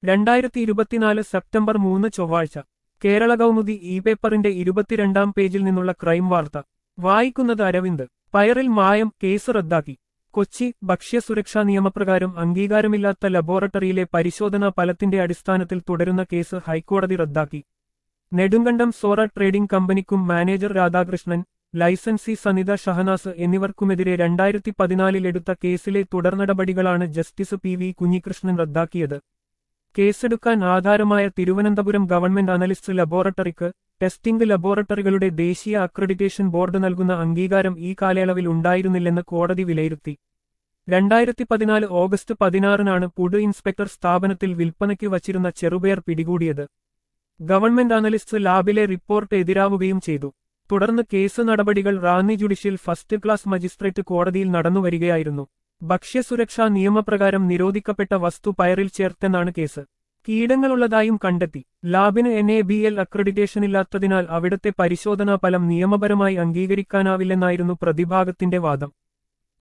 രണ്ടായിരത്തി ഇരുപത്തിനാല് സെപ്റ്റംബർ മൂന്ന് ചൊവ്വാഴ്ച കേരള കൗമുദി ഇ പേപ്പറിന്റെ ഇരുപത്തിരണ്ടാം പേജിൽ നിന്നുള്ള ക്രൈം വാർത്ത വായിക്കുന്നത് അരവിന്ദ് പയറിൽ മായം കേസ് റദ്ദാക്കി കൊച്ചി ഭക്ഷ്യസുരക്ഷാ നിയമപ്രകാരം അംഗീകാരമില്ലാത്ത ലബോറട്ടറിയിലെ പരിശോധനാ ഫലത്തിന്റെ അടിസ്ഥാനത്തിൽ തുടരുന്ന കേസ് ഹൈക്കോടതി റദ്ദാക്കി നെടുങ്കണ്ടം സോറ ട്രേഡിംഗ് കമ്പനിക്കും മാനേജർ രാധാകൃഷ്ണൻ ലൈസൻസി സനിത ഷഹനാസ് എന്നിവർക്കുമെതിരെ രണ്ടായിരത്തി പതിനാലിൽ എടുത്ത കേസിലെ തുടർനടപടികളാണ് ജസ്റ്റിസ് പി വി കുഞ്ഞികൃഷ്ണൻ റദ്ദാക്കിയത് കേസെടുക്കാൻ ആധാരമായ തിരുവനന്തപുരം ഗവൺമെന്റ് അനലിസ്റ്റ് ലബോറട്ടറിക്ക് ടെസ്റ്റിംഗ് ലബോറട്ടറികളുടെ ദേശീയ അക്രഡിറ്റേഷൻ ബോർഡ് നൽകുന്ന അംഗീകാരം ഈ കാലയളവിൽ ഉണ്ടായിരുന്നില്ലെന്ന് കോടതി വിലയിരുത്തി രണ്ടായിരത്തി പതിനാല് ഓഗസ്റ്റ് പതിനാറിനാണ് പുഡ് ഇൻസ്പെക്ടർ സ്ഥാപനത്തിൽ വിൽപ്പനയ്ക്ക് വച്ചിരുന്ന ചെറുപയർ പിടികൂടിയത് ഗവൺമെന്റ് അനലിസ്റ്റ് ലാബിലെ റിപ്പോർട്ട് എതിരാവുകയും ചെയ്തു തുടർന്ന് കേസ് നടപടികൾ Ranni judicial first class magistrate കോടതിയിൽ നടന്നുവരികയായിരുന്നു ഭക്ഷ്യസുരക്ഷാ നിയമപ്രകാരം നിരോധിക്കപ്പെട്ട വസ്തു പയറിൽ ചേർത്തെന്നാണ് കേസ് കീടങ്ങളുള്ളതായും കണ്ടെത്തി ലാബിന് N A B L accreditation ഇല്ലാത്തതിനാൽ അവിടുത്തെ പരിശോധനാ ഫലം നിയമപരമായി അംഗീകരിക്കാനാവില്ലെന്നായിരുന്നു പ്രതിഭാഗത്തിന്റെ വാദം